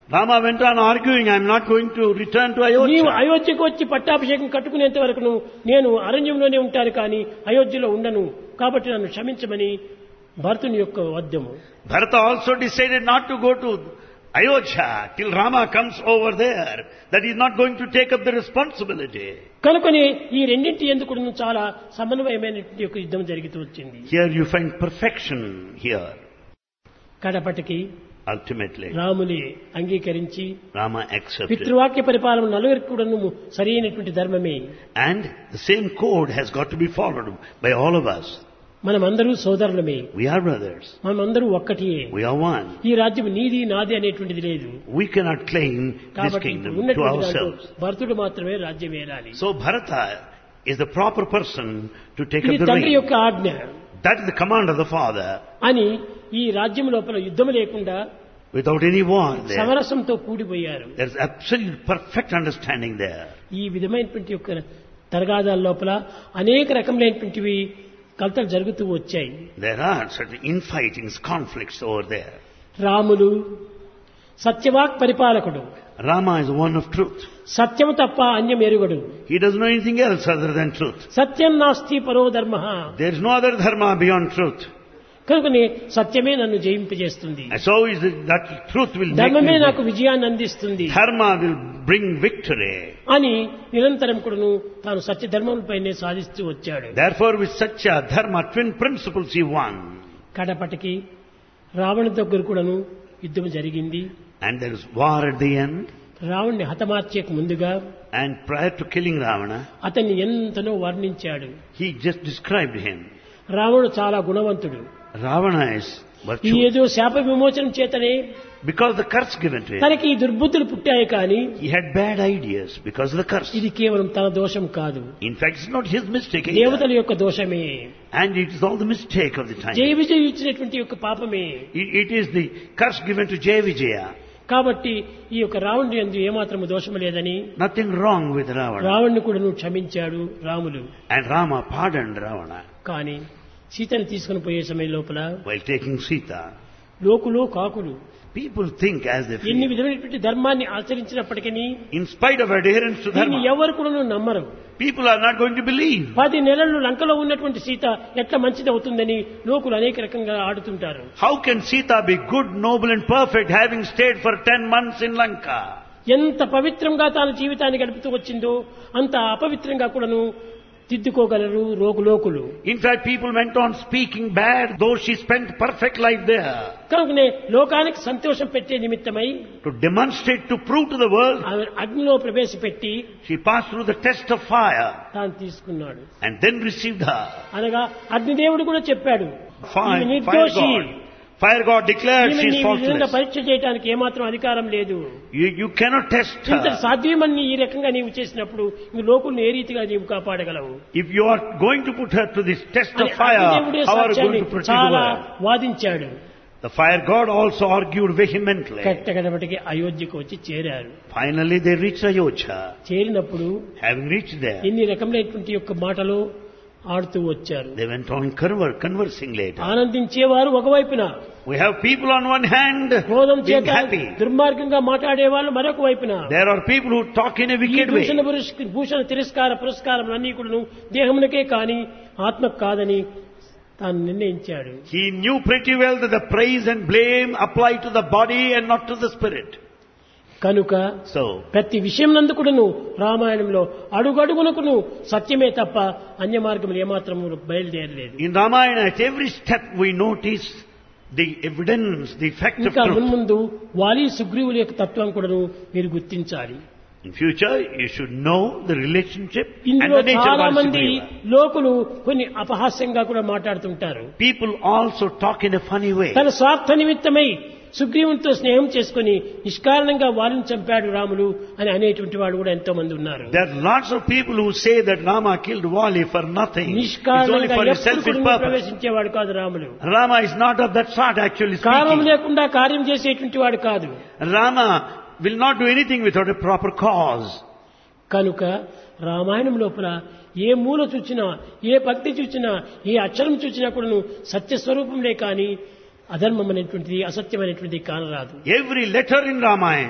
Rama went on arguing, I'm not going to return to నీవు Ayodhya. అయోధ్యకు వచ్చి పట్టాభిషేకం కట్టుకునేంత వరకు నేను అరణ్యంలోనే ఉంటాను కానీ అయోధ్యలో ఉండను కాబట్టి నన్ను క్షమించమని భరతుని యొక్క వద్యము Bharata also decided not to go to Ayodhya till Rama comes over there, that he's not going to take up the responsibility. కనుకొని ఈ రెండింటి ఎందుకు చాలా సమన్వయమైనటువంటి యొక్క యుద్ధం జరుగుతూ వచ్చింది Here you find perfection here, కడపటికి ultimately. రాముని అంగీకరించి Rama accepted. పితృవాక్య పరిపాలన నలుగురికి కూడాను సరైనటువంటి ధర్మమే And the same code has got to be followed by all of us. మనమందరూ సోదరులమే We are brothers. మనమందరూ ఒక్కటియే We are one. ఈ రాజ్యం నీది నాది అనేటువంటిది లేదు We cannot claim this కాబట్టి kingdom to ఉన్నటువంటి దాంట్లో ourselves. భరతుడు మాత్రమే రాజ్యం ఏలాలి So Bharata is the proper person to take ఇది up the తండ్రి reign. యొక్క ఆజ్ఞ That is the command of the father. అని ఈ రాజ్యం లోపల యుద్ధం లేకుండా Without any war there. సమరసంతో కూడిపోయారు There's absolute perfect understanding there. ఈ విధమైనటువంటి యొక్క తరగాదాల లోపల అనేక రకములైనటువంటివి కలతలు జరుగుతూ వచ్చాయి There are certain infightings, conflicts over there. Ramulu సత్యవాక్ పరిపాలకుడు Rama is one of truth. సత్యము తప్ప అన్యం ఎరుగడు He doesn't know anything else other than truth. సత్యం నాస్తి పరో ధర్మ There is no other dharma beyond truth. కనుకనే సత్యమే నన్ను జయింపజేస్తుంది And so is it that truth will make ధర్మమే me నాకు విజయాన్ని అందిస్తుంది Dharma will bring victory. అని నిరంతరం కూడాను తాను సత్య ధర్మంపైనే సాధిస్తూ వచ్చాడు Therefore with such a dharma, twin principles he won. కడపటికి Ravana దగ్గర కూడాను యుద్ధం జరిగింది And there is war at the end. రావణ్ణి హతమార్చేక ముందుగా And prior to killing Ravana, అతన్ని ఎంతనో వర్ణించాడు he just described him. రావణుడు చాలా గుణవంతుడు Ravana is ఈ virtuous. ఏదో శాప విమోచనం చేతనే Because the curse given to him. తనకి ఈ దుర్బుద్ధులు పుట్టాయి కానీ He had bad ideas because of the curse. ఇది కేవలం తన దోషం కాదు In fact, it's not his mistake either. దేవతల యొక్క దోషమే And it is all the mistake of the Jaya time. విజయం ఇచ్చినటువంటి యొక్క పాపమే It- it is the curse given to Jaya Vijaya. కాబట్టి ఈ యొక్క రావణుడి ఎందు ఏమాత్రము దోషము లేదని Nothing wrong with Ravana. రావణ్ణి కూడా నువ్వు క్షమించాడు Ramulu And Rama pardoned Ravana కానీ సీతను తీసుకుని పోయే సమయం లోపల while taking Sita. లోకులు కాకులు People think as they ఎన్ని feel. విధమైనటువంటి ధర్మాన్ని ఆచరించినప్పటికీ In spite of adherence to దీన్ని dharma, ఎవరు కూడా నమ్మరు people are not going to believe. పది నెలలు లంకలో ఉన్నటువంటి సీత ఎట్లా మంచిది అవుతుందని లోకులు అనేక రకంగా ఆడుతుంటారు How can Sita be good, noble and perfect having stayed for 10 months in Lanka? ఎంత పవిత్రంగా తాను జీవితాన్ని గడుపుతూ వచ్చిందో అంత అపవిత్రంగా కూడాను దిద్దుకోగలరు రోగు లోకులు In fact, people went on speaking bad, though she spent perfect life there. కనుకనే లోకానికి సంతోషం పెట్టే నిమిత్తమై To demonstrate, to prove to the world, ఆమె అగ్నిలో ప్రవేశపెట్టి she passed through the test of fire తాను తీసుకున్నాడు and then received her. అనగా అగ్నిదేవుడు కూడా చెప్పాడు Fire, ఈమె fire నిర్దోషి God. Fire God declared ఈమె she is నీ విధంగా faultless. పరీక్ష చేయడానికి ఏమాత్రం అధికారం లేదు You, you cannot test ఇంత her. సాధ్యమని ఈ రకంగా నీవు చేసినప్పుడు ఈ లోకుల్ని ఏ రీతిగా నీవు కాపాడగలవు If you are going to put her to this test అని of fire, అగ్నిదేవుడే how are you సాక్ష్యాన్ని going to protect చాలా her? వాదించాడు The fire God also argued vehemently. కట్టగడబటికి అయోధ్యకు వచ్చి చేరారు Finally, they reached Ayodhya. చేరినప్పుడు Having reached there, ఎన్ని రకములైనటువంటి యొక్క మాటలు ఆడుతూ వచ్చారు they went on conver- conversing later. ఆనందించేవారు ఒకవైపున We have people on one hand క్రోధం being చేత happy. దుర్మార్గంగా మాట్లాడే వాళ్ళు మరొక వైపున There are people who talk in a ఈ wicked way. భూషణ పురస్క- భూషణ తిరస్కార పురస్కారం అన్ని కూడా దేహమునకే కాని ఆత్మకు కాదని తాను నిర్ణయించాడు He knew pretty well that the praise and blame apply to the body and not to the spirit. కనుక So, ప్రతి విషయం నందుకుడును రామాయణంలో అడుగడుగునకును సత్యమే తప్ప అన్య మార్గములు ఏమాత్రము బయలుదేరలేదు in Ramayana, at every step we notice the evidence, the fact of ఇంకా truth. మున్ముందు వాలి సుగ్రీవుల యొక్క తత్వం కూడాను మీరు గుర్తించాలి In future, you should know the relationship and ఇందులో the nature చాలా of మంది Sugriva. లోకులు కొన్ని అపహాస్యంగా కూడా మాట్లాడుతుంటారు People also talk in a funny way. తన స్వార్థ నిమిత్తమై సుగ్రీవునితో స్నేహం చేసుకుని నిష్కారణంగా వారిని చంపాడు రాములు అని అనేటువంటి వాడు కూడా ఎంతో మంది ఉన్నారు There are lots of people who say that Rama killed Wali for nothing. It's only నిష్కారణంగా for his ఎప్పుడు selfish కూడా purpose. ప్రవేశించేవాడు కాదు Ramulu Rama is not of that sort actually కారణం speaking. లేకుండా కార్యం చేసేటువంటి వాడు కాదు Rama will not do anything without a proper cause. కనుక రామాయణం లోపల ఏ మూల చూచినా ఏ భక్తి చూచినా ఏ అక్షరం చూచినా కూడాను సత్యస్వరూపంలే కానీ అధర్మం అనేటువంటిది అసత్యం అనేటువంటిది కానరాదు Every letter in Ramayana